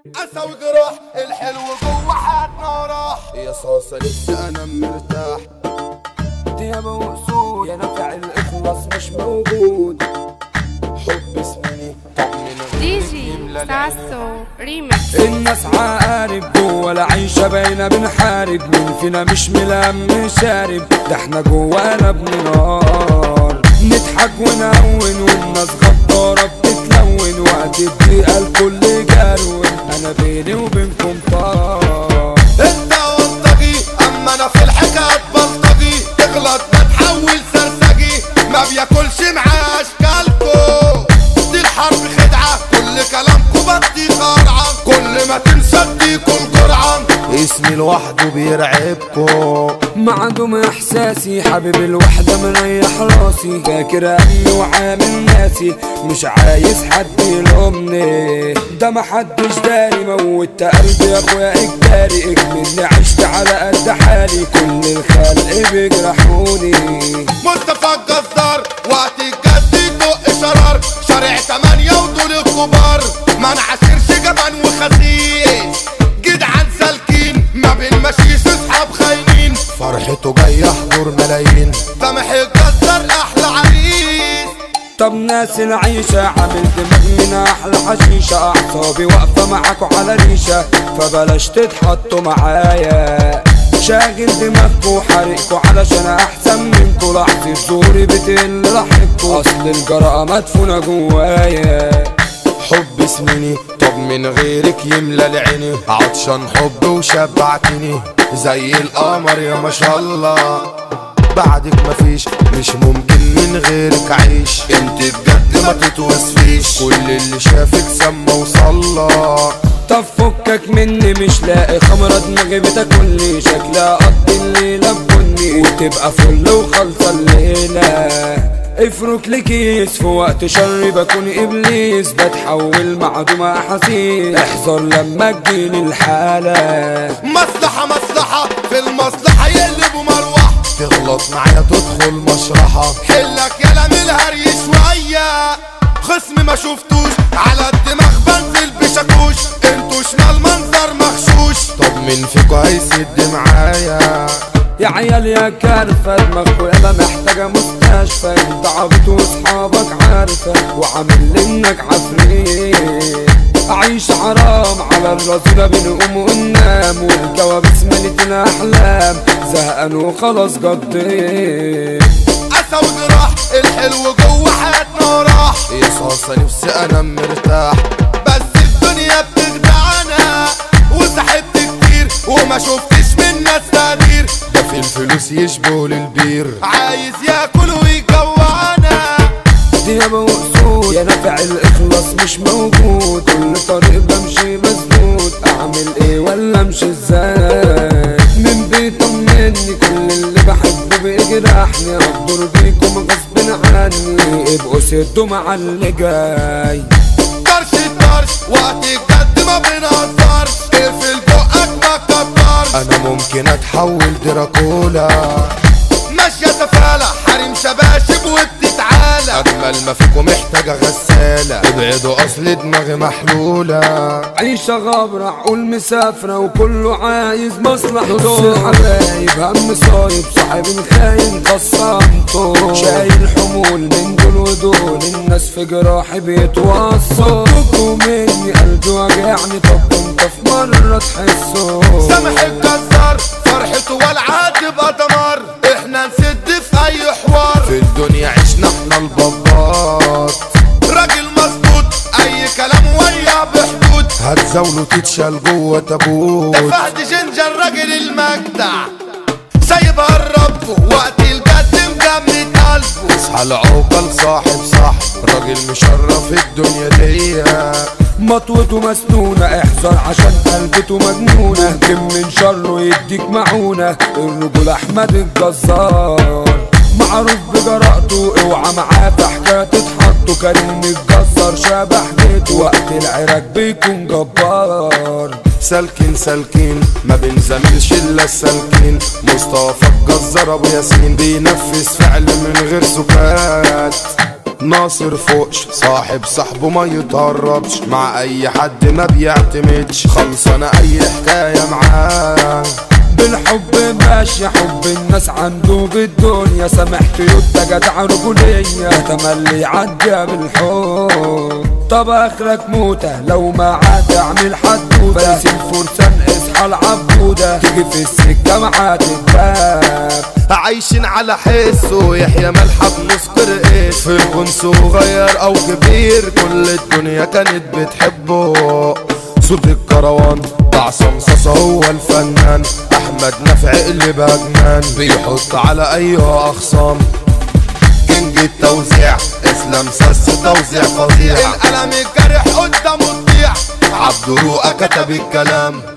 أسى وجراح الحلو جوه حياتنا راح يا صاصة لسه أنا مرتاح ديابة وأسود يا نافع الإخلاص مش موجود حب سنيني طمن دي جي ساسو ريمكس الناس عقارب جوه العيشة باينة بنحارب مين فينا مش ملم شارب ده احنا جوانا بننار نضحك ونهون والناس غدارة بتتلون وقت الضيقة الكل جرون انا بيني وبينكم طار انت وانطجي اما انا في الحكايات بلطجي تغلط بتحول سرسجي ما بياكلش معاه اشكالكو دي الحرب خدعة كل كلامكو بدي خرعة كل ما تنسى اديكم جرعة اسمي لوحده بيرعبكو معدوم احساسي حبيب الوحدة مريح راسي فاكر امي وعامل ناسي مش عايز حد يلومني ده محدش داري موت قلبي يا اخويا اجباري اجملني عشت على قد حالي كل الخلق بيجرحوني مصطفى الجزار وقت الجد يدق شرار شارع تمانية ودول الكبار ما نعاشرش جبان وخسيس جدعان سالكين ما بين مشيش اصحاب خاينين فرحته جاي يحضر ملايين سامح الجزار احلى عريس طب ناس العيشة عامل دماغ من أحلى حشيشة أعصابي واقفة معاكوا على ريشة فبلاش تتحطوا معايا شاغل دماغكوا وحارقكوا علشان أحسن منكوا لحظة زوري بتقل لاحقكوا أصل الجرأة مدفونة جوايا حب سنيني طب من غيرك يملى العيني عطشان حب وشبعتني زي القمر يا ما شاء الله بعدك مفيش مش ممكن من غيرك عيش انت بجد ما تتوصفيش كل اللي شافك سما وصلى طب فكك مني مش لاقي خمرة دماغي بتاكلني شكلها قضي الليلة ببني وتبقى فل وخالصة الليلة افرك لي كيس في وقت شر بكون ابليس بتحول معدومة احاسيس احذر لما تجيني الحالة مصلحة مصلحة في المصلحة يقلبوا مروحة تغلط معايا تدخل مشرحة حلك يا من الهري شوية خصم ما شفتوش على الدماغ بنزل بشاكوش انتوا شمال منظر مغشوش طب من فيكوا هيسد معايا يا عيال يا كارفة دماغكوا يابا محتاجة مستشفى انت عبيط واصحابك عارفة وعامل انك عفريت أعيش حرام على الرصيدة بنقوم وننام والكوابيس ملت الأحلام زهقان وخلاص قضيت أسى وجراح الحلو جوه حياتنا راح يا صاصة نفسي أنا مرتاح بس الدنيا بتخدعنا وسحبت كتير وما شفتش من ناس تقدير ده في الفلوس يشبه للبير عايز ياكل ويجوعنا ديابة وأسود يا نافع الإخلاص مش موجود كل طريق بمشي مسدود أعمل إيه ولا أمشي إزاي من بيطمني كل اللي بحبه بيجرحني أقدر بيكم غصب عني ابقوا سدوا مع اللي جاي طرش الطرش وقت الجد ما بنهزرش اقفل بقك ما تكترش انا ممكن اتحول دراكولا ماشية سفالة حريم شباشب وبتتعالى اجمل ما فيكم محتاجة غسالة ابعدوا اصل دماغي محلولة عيشة غابرة عقول مسافرة وكله عايز مصلحته نص الحبايب هم صايب صاحب خاين خصمته شايل حمول من دول ودول الناس في جراحي بيتوصوا فكوا مني قلبي وجعني طب انت في مرة تحسه سامح الجزار فرحته والعاد تبقى دمار احنا نسد في اي حوار في الدنيا عشنا احنا البابات راجل مظبوط اي كلام ويا بحدود هتزاوله تتشال جوه تابوت ده فهد جنجر راجل المجدع سايبها الرب وقت الجد مجمد قلبه اصحى العقل صاحب صاحب راجل مشرف الدنيا دي مطوته مسنونة احذر عشان قلبته مجنونة كم من شره يديك معونة الرجل احمد الجزار معروف بجرأته اوعى معاه في حكاية تتحطوا كريم الجزار شبح بيته وقت العراك بيكون جبار سالكين سالكين ما بنزملش الا السالكين مصطفى الجزار ابو ياسين بينفذ فعل من غير سكات ناصر فوقش صاحب صاحبه ما يتهربش مع اي حد ما بيعتمدش خلصانة اي حكاية معاه بالحب ماشي حب الناس عنده بالدنيا سامحت يوتا جدع رجولية تملي يعدي بالحب طب اخرك موتة لو ما عاد اعمل حدودة فارس الفرسان اصحى العبودة تيجي في السكة معاه تتباب عايشين على حسه يحيى ملحق نذكر ايش في كون صغير او كبير كل الدنيا كانت بتحبه صوت الكروان بعصم صاصة هو الفنان احمد نفع اللي بجنان بيحط على ايها اخصام كينج التوزيع اسلام سس توزيع فظيع القلم الجارح قدامه تضيع عبد رؤى كتب الكلام